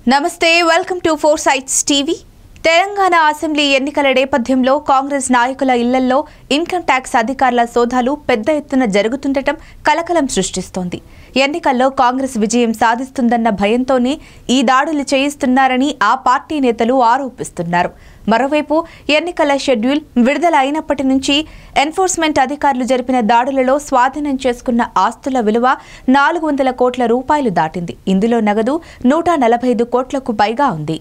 నమస్తే welcome to four sight TV Telangana assembly ఎన్నికల నేపథ్యంలో కాంగ్రెస్ నాయకుల ఇళ్లల్లో ఇన్కమ్ ట్యాక్స్ అధికారుల సోదాలు పెద్ద ఎత్తున జరుగుతుండటం కలకలం సృష్టిస్తోంది ఎన్నికల్లో కాంగ్రెస్ విజయం సాధిస్తుందన్న భయంతోనే ఈ దాడులు చేయిస్తున్నారని ఆ పార్టీ నేతలు ఆరోపిస్తున్నారు మరోవైపు ఎన్నికల షెడ్యూల్ విడుదల అయినప్పటి నుంచి ఎన్ఫోర్స్మెంట్ అధికారులు జరిపిన దాడులలో స్వాధీనం చేసుకున్న ఆస్తుల విలువ నాలుగు వందల కోట్ల రూపాయలు దాటింది ఇందులో నగదు నూట నలభై ఐదు కోట్లకు పైగా ఉంది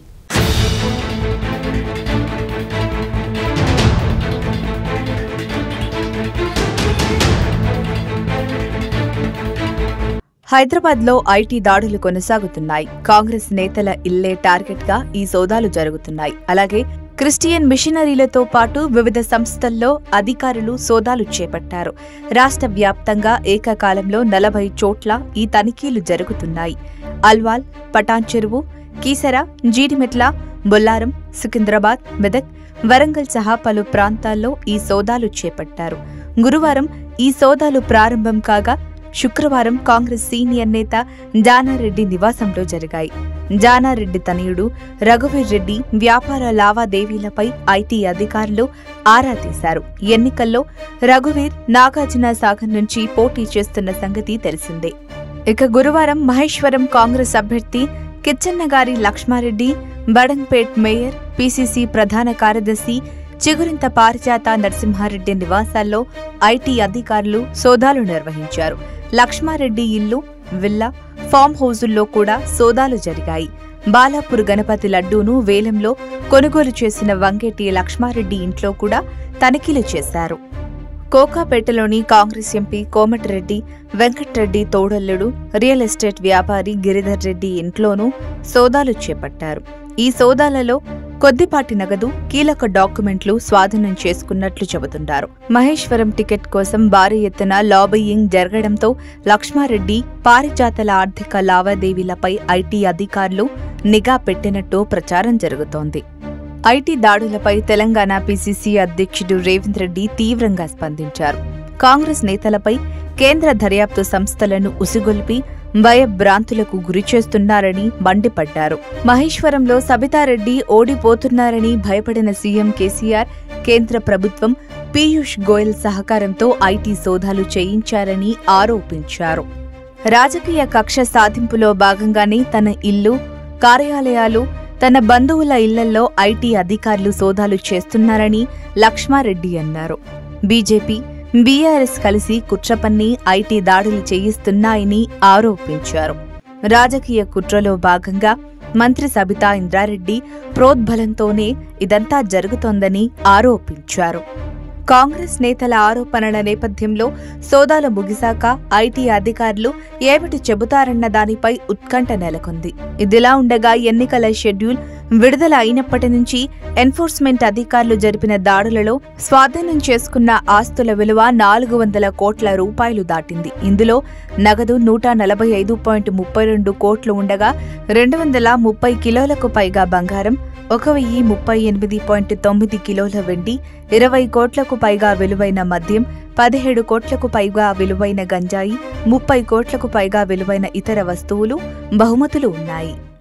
హైదరాబాద్ లో ఐటీ దాడులు కొనసాగుతున్నాయి కాంగ్రెస్ నేతల ఇల్లే టార్గెట్ గా ఈ సోదాలు జరుగుతున్నాయి అలాగే క్రిస్టియన్ మిషనరీలతో పాటు వివిధ సంస్థల్లో అధికారులు సోదాలు చేపట్టారు రాష్ట్ర వ్యాప్తంగా ఏకకాలంలో నలభై చోట్ల ఈ తనిఖీలు జరుగుతున్నాయి అల్వాల్ పటాన్ చెరువు కీసర జీడిమెట్ల బొల్లారం సికింద్రాబాద్ మెదక్ వరంగల్ సహా పలు ప్రాంతాల్లో ఈ సోదాలు చేపట్టారు గురువారం ఈ సోదాలు ప్రారంభం కాగా శుక్రవారం కాంగ్రెస్ సీనియర్ నేత జానారెడ్డి నివాసంలో జరిగాయి జానారెడ్డి తనయుడు రఘువీర్ రెడ్డి వ్యాపార లావాదేవీలపై ఐటీ అధికారులు ఆరా తీశారు ఎన్నికల్లో రఘువీర్ నాగార్జున సాగర్ నుంచి పోటీ చేస్తున్న సంగతి తెలిసిందే ఇక గురువారం మహేశ్వరం కాంగ్రెస్ అభ్యర్థి కిచ్చన్నగారి లక్ష్మారెడ్డి బడంగ్పేట్ మేయర్ పీసీసీ ప్రధాన కార్యదర్శి చిగురింత పారిజాత నరసింహారెడ్డి నివాసాల్లో ఐటీ అధికారులు సోదాలు నిర్వహించారు లక్ష్మారెడ్డి ఇల్లు విల్లా ఫామ్ హౌజుల్లో కూడా సోదాలు జరిగాయి బాలాపూర్ గణపతి లడ్డూను వేలంలో కొనుగోలు చేసిన వంగేటి లక్ష్మారెడ్డి ఇంట్లో కూడా తనిఖీలు చేశారు కోకాపేటలోని కాంగ్రెస్ ఎంపీ కోమటిరెడ్డి వెంకట్రెడ్డి తోడల్లుడు రియల్ ఎస్టేట్ వ్యాపారి గిరిధర్ రెడ్డి ఇంట్లోనూ సోదాలు చేపట్టారు ఈ సోదాలలో కొద్దిపాటి నగదు కీలక డాక్యుమెంట్లు స్వాధీనం చేసుకున్నట్లు చెబుతున్నారు మహేశ్వరం టికెట్ కోసం భారీ ఎత్తున లాబీయింగ్ జరగడంతో లక్ష్మారెడ్డి పారిజాతల ఆర్థిక లావాదేవీలపై ఐటీ అధికారులు నిఘా పెట్టినట్టు ప్రచారం జరుగుతోంది ఐటీ దాడులపై తెలంగాణ పీసీసీ అధ్యక్షుడు రేవంత్ రెడ్డి తీవ్రంగా స్పందించారు కాంగ్రెస్ నేతలపై కేంద్ర దర్యాప్తు సంస్థలను ఉసిగొల్పి భయభ్రాంతులకు గురి చేస్తున్నారని మండిపడ్డారు మహేశ్వరంలో సబితారెడ్డి ఓడిపోతున్నారని భయపడిన సీఎం కేసీఆర్ కేంద్ర ప్రభుత్వం పీయూష్ గోయల్ సహకారంతో ఐటీ సోదాలు చేయించారని ఆరోపించారు రాజకీయ కక్ష సాధింపులో భాగంగానే తన ఇల్లు కార్యాలయాలు తన బంధువుల ఇళ్లలో ఐటీ అధికారులు సోదాలు చేస్తున్నారని లక్ష్మారెడ్డి అన్నారు బీజేపీ బీఆర్ఎస్ కలిసి కుట్రపన్ని ఐటీ దాడులు చేయిస్తున్నాయని ఆరోపించారు రాజకీయ కుట్రలో భాగంగా మంత్రి సబితా ఇంద్రారెడ్డి ప్రోద్బలంతోనే ఇదంతా జరుగుతోందని ఆరోపించారు కాంగ్రెస్ నేతల ఆరోపణల నేపథ్యంలో సోదాలు ముగిశాక ఐటీ అధికారులు ఏమిటి చెబుతారన్న దానిపై ఉత్కంఠ నెలకొంది ఇదిలా ఉండగా ఎన్నికల షెడ్యూల్ విడుదల అయినప్పటి నుంచి ఎన్ఫోర్స్మెంట్ అధికారులు జరిపిన దాడులలో స్వాధీనం చేసుకున్న ఆస్తుల విలువ నాలుగు వందల కోట్ల రూపాయలు దాటింది ఇందులో నగదు నూట నలభై ఐదు పాయింట్ ముప్పై రెండు కోట్లు ఉండగా రెండు వందల ముప్పై కిలోలకు పైగా బంగారం ఒక వెయ్యి ముప్పై ఎనిమిది పాయింట్ తొమ్మిది కిలోల వెండి ఇరవై కోట్లకు పైగా విలువైన మద్యం పదిహేడు కోట్లకు పైగా విలువైన గంజాయి ముప్పై కోట్లకు పైగా విలువైన ఇతర వస్తువులు బహుమతులు ఉన్నాయి